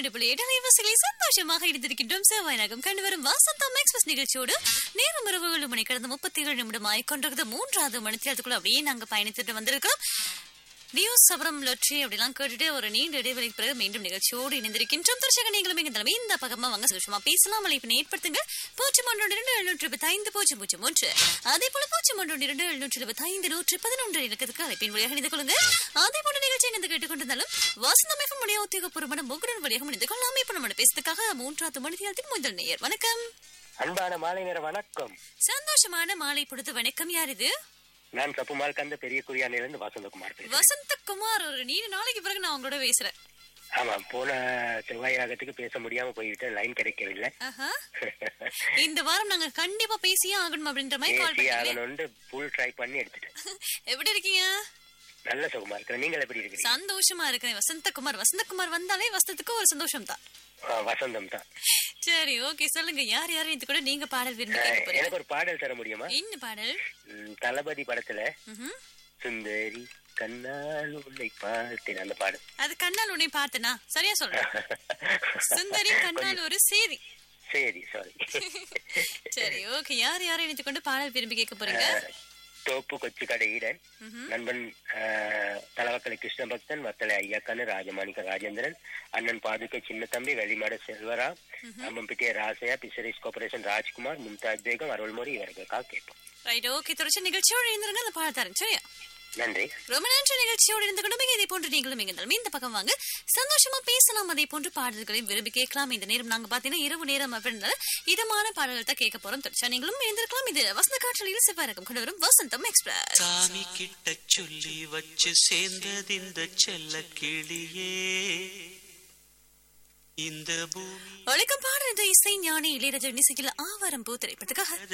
இரண்டு புள்ளி எட்டு அலைவரிசைகளை சந்தோஷமாக இருந்திருக்கின்றோம் செவ்வாய்நாகம் கண்டு வரும் வாசந்தம் எக்ஸ்பிரஸ் நிகழ்ச்சியோடு நேரம் இரவு ஏழு மணி கடந்த முப்பத்தி ஏழு நிமிடமாய் கொண்டிருக்கிறது மூன்றாவது மணித்தியாலத்துக்குள்ள அப்படியே நாங்க பயணித்துட்டு வந்திருக்கிறோம் நியூஸ் சபரம் லொட்ரி அப்படிலாம் கேட்டுட்டு ஒரு நீண்ட இடைவெளிக்கு பிறகு மீண்டும் நிகழ்ச்சியோடு இணைந்திருக்கின்றோம் தர்ஷக நீங்களும் எங்க தலைமை இந்த பக்கமா வாங்க சந்தோஷமா பேசலாம் அழைப்பினை ஏற்படுத்துங்க பூஜ்ஜியம் ஒன்று இரண்டு எழுநூற்றி இருபத்தி ஐந்து பூஜ்ஜியம் பூஜ்ஜியம் ஒன்று அதே போல பூஜ்ஜியம் ஒன்று இரண்டு எழுநூற்றி இருபத்தி ஐந்து நூற்றி பதினொன்று இலக்கத்துக்கு அழைப்பின் வழியாக இணைந்து கொள்ளுங்க அதே போல நிகழ்ச்சி இணைந்து கேட்டுக்கொண்டிருந்தாலும் வாசனமைக்கும் முடிய உத்தியோகபூர்வமான முகடன் வழியாக இணைந்து கொள்ளாம இப்ப நம்ம பேசுறதுக்காக மூன்றாவது மணித்தியாலத்தின் முதல் நேயர் வணக்கம் அன்பான மாலை நேர வணக்கம் சந்தோஷமான மாலை பொழுது வணக்கம் யார் இது நான் சப்புமால் கந்த பெரிய குறியானிலிருந்து வசந்தகுமார் பேசுறேன் வசந்தகுமார் ஒரு நீண்ட நாளைக்கு பிறகு நான் உங்களோட பேசுறேன் ஆமா போன செவ்வாய் ராகத்துக்கு பேச முடியாம போய்விட்டு லைன் கிடைக்கவில்லை ஆஹா. இந்த வாரம் நாங்க கண்டிப்பா பேசியே ஆகணும் அப்படின்ற மாதிரி கால் பேசி பண்ணீங்களே ஆகணும்னு ஃபுல் ட்ரை பண்ணி எடுத்துட்டேன் எப்படி இருக்கீங்க நல்ல சுகமா இருக்கிறேன் நீங்கள் எப்படி இருக்கிறீங்க சந்தோஷமா இருக்கிறேன் வசந்தகுமார் வசந்தகுமார் வந்தாலே வசந்தத்துக்கு ஒரு சந்தோஷம் தான் ஆ, வசந்தம் தான் சரி ஓகே சொல்லுங்க யார் யாரும் இது கூட நீங்க பாடல் விரும்பி ஆ, கேட்க போறீங்க எனக்கு ஒரு பாடல் தர முடியுமா என்ன பாடல் ம், தளபதி படத்துல ம்ஹும். சுந்தரி கண்ணால் உன்னை பார்த்தேன் அந்த பாடல் அது கண்ணால் உன்னை பார்த்தனா சரியா சொல்றேன் சுந்தரி கண்ணால் ஒரு செய்தி சரி சாரி சரி ஓகே யார் யாரை இணைத்து கொண்டு பாடல் விரும்பி கேட்க போறீங்க தோப்பு கொச்சு கடையிடன் நண்பன் தலவக்கலை கிருஷ்ண பக்தன் வத்தலை ஐயாக்கண்ணு ராஜமாணிக்க ராஜேந்திரன் அண்ணன் பாதுகை சின்ன தம்பி வெளிமாட செல்வரா அம்பம்பிட்டிய ராசையா பிசரிஸ் கார்பரேஷன் ராஜ்குமார் மும்தாஜ் பேகம் அருள்மொழி இவர்களுக்காக கேட்போம் ரைட் ஓகே தொடர்ச்சி நிகழ்ச்சியோடு இருந்திருங்க அந்த பாடல் தரேன் சரியா நன்றி ரொம்ப நன்றி நிகழ்ச்சியோடு இருந்து கொண்டு இதே போன்று நீங்களும் எங்கள் இந்த பக்கம் வாங்க சந்தோஷமா பேசலாம் அதே போன்று பாடல்களையும் விரும்பி கேட்கலாம் இந்த நேரம் நாங்க பாத்தீங்கன்னா இரவு நேரம் அப்படின்றத இதமான பாடல்கள் தான் கேட்க போறோம் தொடர்ச்சா நீங்களும் இருந்திருக்கலாம் இது வசந்த காற்றலில் செவ்வாய்க்கும் கொண்டு வரும் வசந்தம் எக்ஸ்பிரஸ் சாமி கிட்ட சொல்லி வச்சு சேர்ந்தது இந்த செல்ல கிளியே இந்த பூமி ஒழிக்கும் பாடல் இந்த இசை ஞானி இளையராஜா இசையில் ஆவாரம் பூ திரைப்படத்துக்காக